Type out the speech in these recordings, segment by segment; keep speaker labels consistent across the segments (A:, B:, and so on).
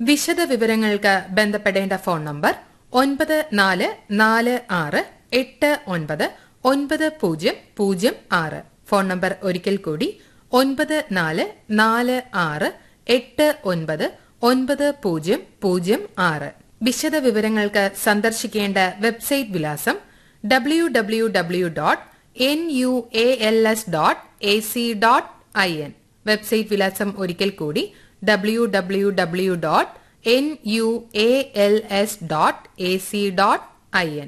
A: വിശദ വിവരങ്ങൾക്ക് ബന്ധപ്പെടേണ്ട ഫോൺ നമ്പർ ഒൻപത് നാല് നാല് ആറ് എട്ട് ഒൻപത് ഒൻപത് പൂജ്യം പൂജ്യം ആറ് ഫോൺ നമ്പർ ഒരിക്കൽ കൂടി ഒൻപത് നാല് നാല് ആറ് എട്ട് ഒൻപത് ഒൻപത് പൂജ്യം പൂജ്യം ആറ് വിശദ വിവരങ്ങൾക്ക് സന്ദർശിക്കേണ്ട വെബ്സൈറ്റ് വിലാസം W W W dot N U A L S dot A C dot I N website വിലാസം ഒരിക്കൽ കൂടി W W W dot N U A L S dot A C dot I N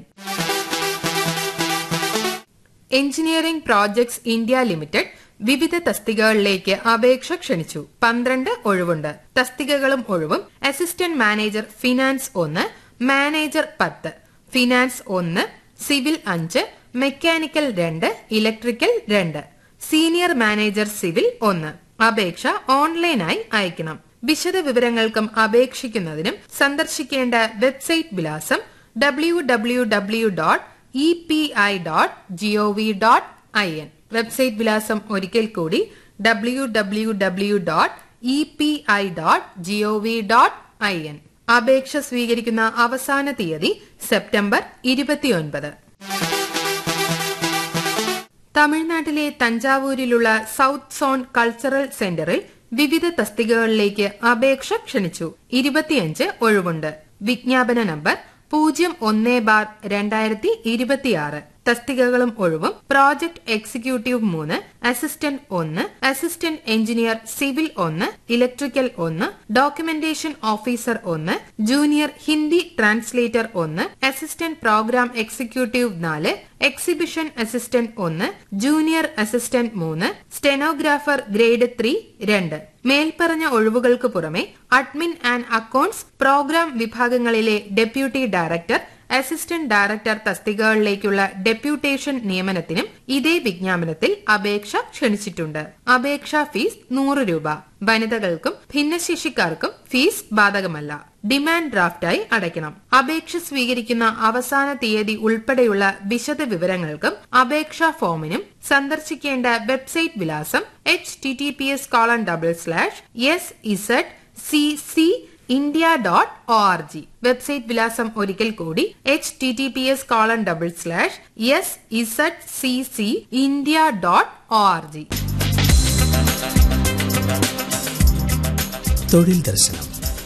A: engineering projects India limited വിവിധ തസ്തികകളിലേക്ക് അപേക്ഷ ക്ഷണിച്ചു പന്ത്രണ്ട് ഒഴിവുണ്ട് തസ്തികകളും ഒഴിവും അസിസ്റ്റന്റ് മാനേജർ ഫിനാൻസ് ഒന്ന് മാനേജർ പത്ത് ഫിനാൻസ് ഒന്ന് സിവിൽ അഞ്ച് മെക്കാനിക്കൽ രണ്ട് ഇലക്ട്രിക്കൽ രണ്ട് സീനിയർ മാനേജർ സിവിൽ ഒന്ന് അപേക്ഷ ഓൺലൈനായി അയക്കണം വിശദ വിവരങ്ങൾക്കും അപേക്ഷിക്കുന്നതിനും സന്ദർശിക്കേണ്ട വെബ്സൈറ്റ് വിലാസം W W W dot E P I dot GOV dot I N website വിലാസം ഒരിക്കൽ കൂടി W W W dot E P I dot GOV dot I N അപേക്ഷ സ്വീകരിക്കുന്ന അവസാന തീയതി സെപ്റ്റംബർ ഇരുപത്തിയൊൻപത് തമിഴ്നാട്ടിലെ തഞ്ചാവൂരിലുള്ള സൌത്ത് സോൺ കൾച്ചറൽ സെന്ററിൽ വിവിധ തസ്തികകളിലേക്ക് അപേക്ഷ ക്ഷണിച്ചു ഇരുപത്തിയഞ്ച് ഒഴിവുണ്ട് വിജ്ഞാപന നമ്പർ പൂജ്യം ഒന്ന് ബാർ രണ്ടായിരത്തി ഇരുപത്തിയാറ് തസ്തികകളും ഒഴിവും പ്രോജക്ട് എക്സിക്യൂട്ടീവ് മൂന്ന് അസിസ്റ്റന്റ് ഒന്ന് അസിസ്റ്റന്റ് എഞ്ചിനീയർ സിവിൽ ഒന്ന് ഇലക്ട്രിക്കൽ ഒന്ന് ഡോക്യുമെന്റേഷൻ ഓഫീസർ ഒന്ന് ജൂനിയർ ഹിന്ദി ട്രാൻസ്ലേറ്റർ ഒന്ന് അസിസ്റ്റന്റ് പ്രോഗ്രാം എക്സിക്യൂട്ടീവ് നാല് എക്സിബിഷൻ അസിസ്റ്റന്റ് ഒന്ന് ജൂനിയർ അസിസ്റ്റന്റ് മൂന്ന് സ്റ്റെനോഗ്രാഫർ ഗ്രേഡ് ത്രീ രണ്ട് മേൽപ്പറഞ്ഞ ഒഴിവുകൾക്ക് പുറമെ അഡ്മിൻ ആൻഡ് അക്കൌണ്ട്സ് പ്രോഗ്രാം വിഭാഗങ്ങളിലെ ഡെപ്യൂട്ടി ഡയറക്ടർ അസിസ്റ്റന്റ് ഡയറക്ടർ തസ്തികകളിലേക്കുള്ള ഡെപ്യൂട്ടേഷൻ നിയമനത്തിനും ഇതേ വിജ്ഞാപനത്തിൽ അപേക്ഷ ക്ഷണിച്ചിട്ടുണ്ട് അപേക്ഷാ ഫീസ് നൂറ് രൂപ വനിതകൾക്കും ഭിന്നശേഷിക്കാർക്കും ഫീസ് ബാധകമല്ല ഡിമാൻഡ് ഡ്രാഫ്റ്റായി അടയ്ക്കണം അപേക്ഷ സ്വീകരിക്കുന്ന അവസാന തീയതി ഉൾപ്പെടെയുള്ള വിശദ വിവരങ്ങൾക്കും അപേക്ഷാ ഫോമിനും സന്ദർശിക്കേണ്ട വെബ്സൈറ്റ് വിലാസം H T T P S colon double slash S Z C C India dot O R G website വിലാസം ഒരിക്കൽ കൂടി H T T P S colon double slash S Z C C India dot O R G
B: തൊഴിൽ ദർശനം